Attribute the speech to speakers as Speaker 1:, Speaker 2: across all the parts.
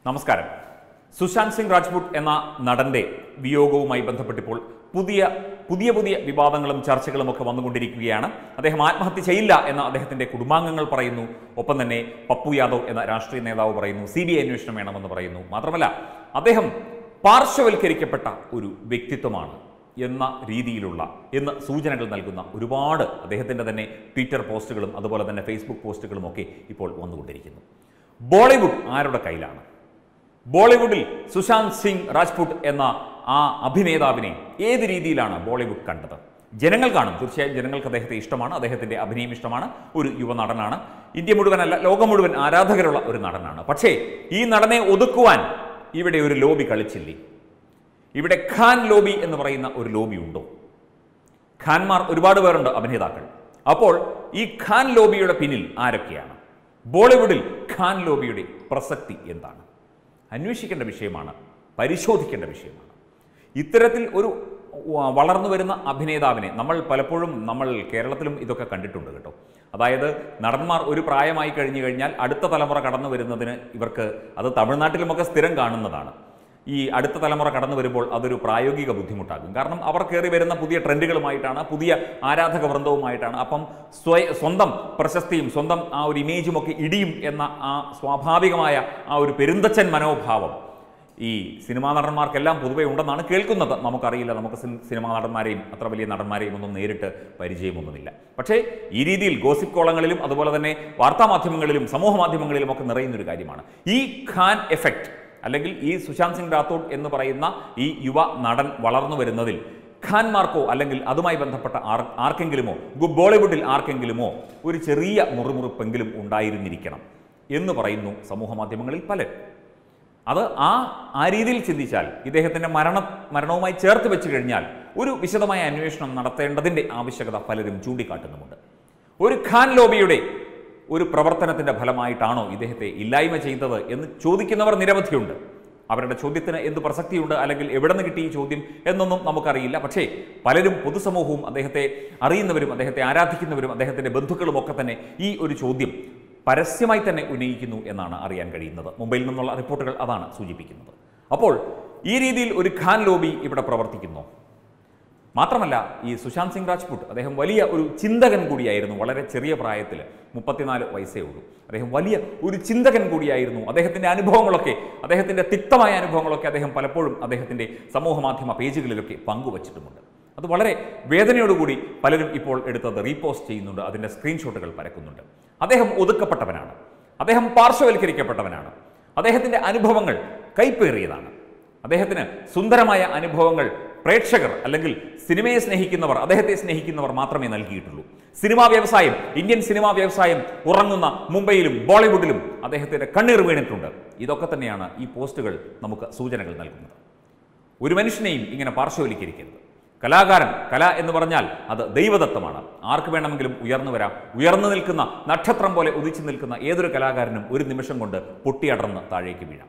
Speaker 1: നമസ്കാരം സുശാന്ത് സിംഗ് രാജ്പുട്ട് എന്ന നടന്റെ വിയോഗവുമായി ബന്ധപ്പെട്ടിപ്പോൾ പുതിയ പുതിയ പുതിയ വിവാദങ്ങളും ചർച്ചകളും ഒക്കെ വന്നുകൊണ്ടിരിക്കുകയാണ് അദ്ദേഹം ആത്മഹത്യ ചെയ്യില്ല എന്ന് അദ്ദേഹത്തിന്റെ കുടുംബാംഗങ്ങൾ പറയുന്നു ഒപ്പം തന്നെ പപ്പു യാദവ് എന്ന രാഷ്ട്രീയ നേതാവ് പറയുന്നു സി ബി ഐ അന്വേഷണം വേണമെന്ന് പറയുന്നു മാത്രമല്ല അദ്ദേഹം പാർശ്വവൽക്കരിക്കപ്പെട്ട ഒരു വ്യക്തിത്വമാണ് എന്ന രീതിയിലുള്ള എന്ന് സൂചനകൾ നൽകുന്ന ഒരുപാട് അദ്ദേഹത്തിന്റെ തന്നെ ട്വിറ്റർ പോസ്റ്റുകളും അതുപോലെ തന്നെ ഫേസ്ബുക്ക് പോസ്റ്റുകളും ഒക്കെ ഇപ്പോൾ വന്നുകൊണ്ടിരിക്കുന്നു ബോളിവുഡ് ആരുടെ കയ്യിലാണ് ബോളിവുഡിൽ സുശാന്ത് സിംഗ് രാജ്പുട്ട് എന്ന ആ അഭിനേതാവിനെ ഏത് രീതിയിലാണ് ബോളിവുഡ് കണ്ടത് ജനങ്ങൾ കാണും തീർച്ചയായും ജനങ്ങൾക്ക് അദ്ദേഹത്തെ ഇഷ്ടമാണ് അദ്ദേഹത്തിന്റെ അഭിനയം ഇഷ്ടമാണ് ഒരു യുവനടനാണ് ഇന്ത്യ മുഴുവനല്ല ലോകം മുഴുവൻ ആരാധകരുള്ള ഒരു നടനാണ് പക്ഷേ ഈ നടനെ ഒതുക്കുവാൻ ഇവിടെ ഒരു ലോബി കളിച്ചില്ലേ ഇവിടെ ഖാൻ ലോബി എന്ന് പറയുന്ന ഒരു ലോബി ഉണ്ടോ ഖാൻമാർ ഒരുപാട് പേരുണ്ട് അഭിനേതാക്കൾ അപ്പോൾ ഈ ഖാൻ ലോബിയുടെ പിന്നിൽ ആരൊക്കെയാണ് ബോളിവുഡിൽ ഖാൻ ലോബിയുടെ പ്രസക്തി എന്താണ് അന്വേഷിക്കേണ്ട വിഷയമാണ് പരിശോധിക്കേണ്ട വിഷയമാണ് ഇത്തരത്തിൽ ഒരു വ- വളർന്നു വരുന്ന അഭിനേതാവിനെ നമ്മൾ പലപ്പോഴും നമ്മൾ കേരളത്തിലും ഇതൊക്കെ കണ്ടിട്ടുണ്ട് കേട്ടോ അതായത് നടന്മാർ ഒരു പ്രായമായി കഴിഞ്ഞു കഴിഞ്ഞാൽ അടുത്ത തലമുറ കടന്നു വരുന്നതിന് ഇവർക്ക് അത് തമിഴ്നാട്ടിലുമൊക്കെ സ്ഥിരം കാണുന്നതാണ് ഈ അടുത്ത തലമുറ കടന്നു വരുമ്പോൾ അതൊരു പ്രായോഗിക ബുദ്ധിമുട്ടാകും കാരണം അവർ കയറി വരുന്ന പുതിയ ട്രെൻഡുകളുമായിട്ടാണ് പുതിയ ആരാധക വൃന്ദവുമായിട്ടാണ് അപ്പം സ്വയ സ്വന്തം പ്രശസ്തിയും സ്വന്തം ആ ഒരു ഇമേജും ഒക്കെ ഇടിയും എന്ന ആ സ്വാഭാവികമായ ആ ഒരു പെരുന്തച്ചൻ മനോഭാവം ഈ സിനിമാ നടന്മാർക്കെല്ലാം പൊതുവെ ഉണ്ടെന്നാണ് കേൾക്കുന്നത് നമുക്കറിയില്ല നമുക്ക് സിൻ- സിനിമാ നടന്മാരെയും അത്ര വലിയ നടന്മാരെയും ഒന്നും നേരിട്ട് പരിചയമൊന്നുമില്ല പക്ഷേ ഈ രീതിയിൽ ഗോസിപ്പ് കോളങ്ങളിലും അതുപോലെ തന്നെ വാർത്താമാധ്യമങ്ങളിലും സമൂഹ മാധ്യമങ്ങളിലും ഒക്കെ നിറയുന്ന ഒരു കാര്യമാണ് ഈ ഖാൻ എഫക്റ്റ് അല്ലെങ്കിൽ ഈ സുശാന്ത് സിംഗ് രാത്തോഡ് എന്ന് പറയുന്ന ഈ യുവ നടൻ വളർന്നു വരുന്നതിൽ ഖാൻമാർക്കോ അല്ലെങ്കിൽ അതുമായി ബന്ധപ്പെട്ട ആർ ആർക്കെങ്കിലുമോ ഗു- ബോളിവുഡിൽ ആർക്കെങ്കിലുമോ ഒരു ചെറിയ മുറിമുറുപ്പെങ്കിലും ഉണ്ടായിരുന്നിരിക്കണം എന്ന് പറയുന്നു സമൂഹ മാധ്യമങ്ങളിൽ പലരും അത് ആ ആ രീതിയിൽ ചിന്തിച്ചാൽ ഇദ്ദേഹത്തിൻ്റെ മരണ മരണവുമായി ചേർത്ത് വെച്ച് കഴിഞ്ഞാൽ ഒരു വിശദമായ അന്വേഷണം നടത്തേണ്ടതിൻ്റെ ആവശ്യകത പലരും ചൂണ്ടിക്കാട്ടുന്നുമുണ്ട് ഒരു ഖാൻ ലോബിയുടെ ഒരു പ്രവർത്തനത്തിൻ്റെ ഫലമായിട്ടാണോ ഇദ്ദേഹത്തെ ഇല്ലായ്മ ചെയ്തത് എന്ന് ചോദിക്കുന്നവർ നിരവധിയുണ്ട് അവരുടെ ചോദ്യത്തിന് എന്ത് പ്രസക്തിയുണ്ട് അല്ലെങ്കിൽ എവിടെ നിന്ന് കിട്ടി ഈ ചോദ്യം എന്നൊന്നും നമുക്കറിയില്ല പക്ഷേ പലരും പൊതുസമൂഹവും അദ്ദേഹത്തെ അറിയുന്നവരും അദ്ദേഹത്തെ ആരാധിക്കുന്നവരും അദ്ദേഹത്തിൻ്റെ ബന്ധുക്കളും ഒക്കെ തന്നെ ഈ ഒരു ചോദ്യം പരസ്യമായി തന്നെ ഉന്നയിക്കുന്നു എന്നാണ് അറിയാൻ കഴിയുന്നത് മുംബൈയിൽ നിന്നുള്ള റിപ്പോർട്ടുകൾ അതാണ് സൂചിപ്പിക്കുന്നത് അപ്പോൾ ഈ രീതിയിൽ ഒരു ഖാൻ ലോബി ഇവിടെ പ്രവർത്തിക്കുന്നു മാത്രമല്ല ഈ സുശാന്ത് സിംഗ് രാജ്പുട്ട് അദ്ദേഹം വലിയ ഒരു ചിന്തകൻ കൂടിയായിരുന്നു വളരെ ചെറിയ പ്രായത്തിൽ മുപ്പത്തിനാല് വയസ്സേ ഉള്ളൂ അദ്ദേഹം വലിയ ഒരു ചിന്തകൻ കൂടിയായിരുന്നു അദ്ദേഹത്തിൻ്റെ അനുഭവങ്ങളൊക്കെ അദ്ദേഹത്തിൻ്റെ തിക്തമായ അനുഭവങ്ങളൊക്കെ അദ്ദേഹം പലപ്പോഴും അദ്ദേഹത്തിൻ്റെ സമൂഹ മാധ്യമ പേജുകളിലൊക്കെ പങ്കുവച്ചിട്ടുമുണ്ട് അത് വളരെ വേദനയോടുകൂടി പലരും ഇപ്പോൾ എടുത്തത് റീപോസ്റ്റ് ചെയ്യുന്നുണ്ട് അതിൻ്റെ സ്ക്രീൻഷോട്ടുകൾ പരക്കുന്നുണ്ട് അദ്ദേഹം ഒതുക്കപ്പെട്ടവനാണ് അദ്ദേഹം പാർശ്വവൽക്കരിക്കപ്പെട്ടവനാണ് അദ്ദേഹത്തിൻ്റെ അനുഭവങ്ങൾ കൈപ്പേറിയതാണ് അദ്ദേഹത്തിന് സുന്ദരമായ അനുഭവങ്ങൾ പ്രേക്ഷകർ അല്ലെങ്കിൽ സിനിമയെ സ്നേഹിക്കുന്നവർ അദ്ദേഹത്തെ സ്നേഹിക്കുന്നവർ മാത്രമേ നൽകിയിട്ടുള്ളൂ സിനിമാ വ്യവസായം ഇന്ത്യൻ സിനിമാ വ്യവസായം ഉറങ്ങുന്ന മുംബൈയിലും ബോളിവുഡിലും അദ്ദേഹത്തിന്റെ കണ്ണീർ വീണിട്ടുണ്ട് ഇതൊക്കെ തന്നെയാണ് ഈ പോസ്റ്റുകൾ നമുക്ക് സൂചനകൾ നൽകുന്നത് ഒരു മനുഷ്യനെയും ഇങ്ങനെ പാർശ്വവൽക്കരിക്കരുത് കലാകാരൻ കല എന്ന് പറഞ്ഞാൽ അത് ദൈവദത്തമാണ് ആർക്ക് വേണമെങ്കിലും ഉയർന്നു വരാം ഉയർന്നു നിൽക്കുന്ന നക്ഷത്രം പോലെ ഉദിച്ചു നിൽക്കുന്ന ഏതൊരു കലാകാരനും ഒരു നിമിഷം കൊണ്ട് പൊട്ടിയടർന്ന് താഴേക്ക് വീഴാം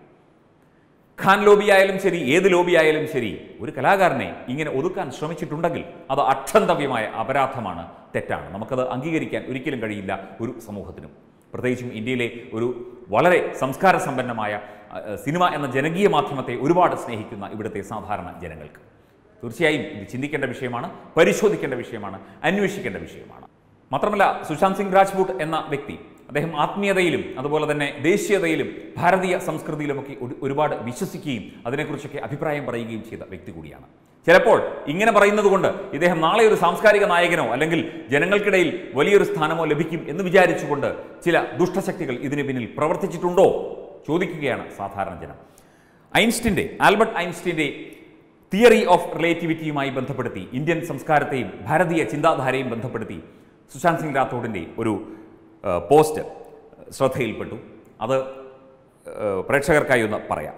Speaker 1: ഖാൻ ലോബി ആയാലും ശരി ഏത് ലോബി ആയാലും ശരി ഒരു കലാകാരനെ ഇങ്ങനെ ഒതുക്കാൻ ശ്രമിച്ചിട്ടുണ്ടെങ്കിൽ അത് അക്ഷന്തവ്യമായ അപരാധമാണ് തെറ്റാണ് നമുക്കത് അംഗീകരിക്കാൻ ഒരിക്കലും കഴിയില്ല ഒരു സമൂഹത്തിനും പ്രത്യേകിച്ചും ഇന്ത്യയിലെ ഒരു വളരെ സംസ്കാര സമ്പന്നമായ അഹ്, സിനിമ എന്ന ജനകീയ മാധ്യമത്തെ ഒരുപാട് സ്നേഹിക്കുന്ന ഇവിടുത്തെ സാധാരണ ജനങ്ങൾക്ക് തീർച്ചയായും ഇത് ചിന്തിക്കേണ്ട വിഷയമാണ് പരിശോധിക്കേണ്ട വിഷയമാണ് അന്വേഷിക്കേണ്ട വിഷയമാണ് മാത്രമല്ല സുശാന്ത് സിംഗ് രാജ്പൂട്ട് എന്ന വ്യക്തി അദ്ദേഹം ആത്മീയതയിലും അതുപോലെ തന്നെ ദേശീയതയിലും ഭാരതീയ സംസ്കൃതിയിലുമൊക്കെ ഒരു- ഒരുപാട് വിശ്വസിക്കുകയും അതിനെക്കുറിച്ചൊക്കെ അഭിപ്രായം പറയുകയും ചെയ്ത വ്യക്തി കൂടിയാണ് ചിലപ്പോൾ ഇങ്ങനെ പറയുന്നത് കൊണ്ട് ഇദ്ദേഹം നാളെ ഒരു സാംസ്കാരിക നായകനോ അല്ലെങ്കിൽ ജനങ്ങൾക്കിടയിൽ വലിയൊരു സ്ഥാനമോ ലഭിക്കും എന്ന് വിചാരിച്ചുകൊണ്ട് ചില ദുഷ്ടശക്തികൾ ഇതിന് പിന്നിൽ പ്രവർത്തിച്ചിട്ടുണ്ടോ ചോദിക്കുകയാണ് സാധാരണ ജനം ഐൻസ്റ്റിൻ്റെ ആൽബർട്ട് ഐൻസ്റ്റിൻ്റെ തിയറി ഓഫ് റിലേറ്റിവിറ്റിയുമായി ബന്ധപ്പെടുത്തി ഇന്ത്യൻ സംസ്കാരത്തെയും ഭാരതീയ ചിന്താധാരയും ബന്ധപ്പെടുത്തി സുശാന്ത് സിംഗ് രാത്തോഡിൻ്റെ ഒരു ആ, പോസ്റ്റ് ശ്രദ്ധയിൽപ്പെട്ടു അത് ആ, പ്രേക്ഷകർക്കായി ഒന്ന് പറയാം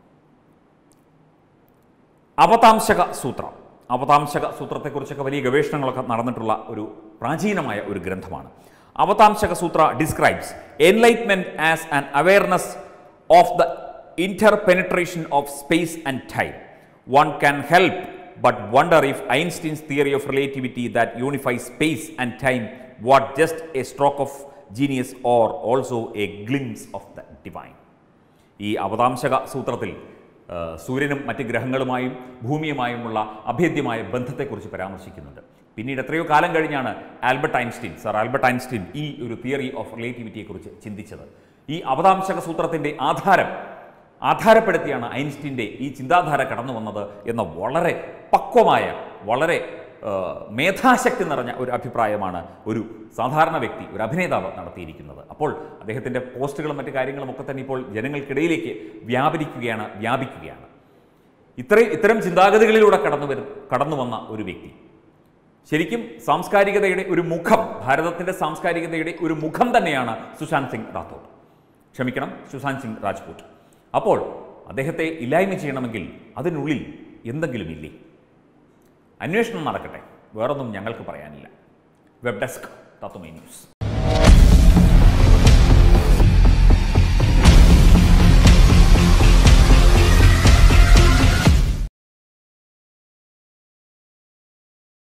Speaker 1: അവതാംശക സൂത്രം അവതാംശക സൂത്രത്തെക്കുറിച്ചൊക്കെ വലിയ ഗവേഷണങ്ങളൊക്കെ നടന്നിട്ടുള്ള ഒരു പ്രാചീനമായ ഒരു ഗ്രന്ഥമാണ് Avatamsaka Sutra describes enlightenment as an awareness of the interpenetration of space and time. One can help but wonder if Einstein's theory of relativity that unifies space and time was just a stroke of genius or also a glimpse of the divine. ഈ അവതാംശക സൂത്രത്തിൽ ആ, സൂര്യനും മറ്റ് ഗ്രഹങ്ങളുമായും ഭൂമിയുമായുമുള്ള അഭേദ്യമായ ബന്ധത്തെക്കുറിച്ച് പരാമർശിക്കുന്നുണ്ട് പിന്നീട് എത്രയോ കാലം കഴിഞ്ഞാണ് Albert Einstein sir Albert Einstein ഈ ഒരു തിയറി ഓഫ് റിലേറ്റിവിറ്റിയെക്കുറിച്ച് ചിന്തിച്ചത് ഈ അവതാംശക സൂത്രത്തിൻ്റെ ആധാരം ആധാരപ്പെടുത്തിയാണ് ഐൻസ്റ്റീൻ്റെ ഈ ചിന്താധാര കടന്നു വന്നത് എന്ന വളരെ പക്വമായ വളരെ ആ, മേധാശക്തി നിറഞ്ഞ ഒരു അഭിപ്രായമാണ് ഒരു സാധാരണ വ്യക്തി ഒരു അഭിനേതാവ് നടത്തിയിരിക്കുന്നത് അപ്പോൾ അദ്ദേഹത്തിൻ്റെ പോസ്റ്റുകളും മറ്റു കാര്യങ്ങളും ഒക്കെ തന്നെ ഇപ്പോൾ ജനങ്ങൾക്കിടയിലേക്ക് വ്യാപരിക്കുകയാണ് വ്യാപിക്കുകയാണ് ഇത്രയും ഇത്തരം ചിന്താഗതികളിലൂടെ കടന്നു വരും കടന്നു വന്ന ഒരു വ്യക്തി ശരിക്കും സാംസ്കാരികതയുടെ ഒരു മുഖം ഭാരതത്തിൻ്റെ സാംസ്കാരികതയുടെ ഒരു മുഖം തന്നെയാണ് സുശാന്ത് സിംഗ് റാത്തോഡ് ക്ഷമിക്കണം സുശാന്ത് സിംഗ് രാജ്പൂട്ട് അപ്പോൾ അദ്ദേഹത്തെ ഇല്ലായ്മ ചെയ്യണമെങ്കിൽ അതിനുള്ളിൽ എന്തെങ്കിലും ഇല്ലേ അന്വേഷണം നടക്കട്ടെ വേറൊന്നും ഞങ്ങൾക്ക് പറയാനില്ല വെബ് ഡെസ്ക് തത്വമേ ന്യൂസ്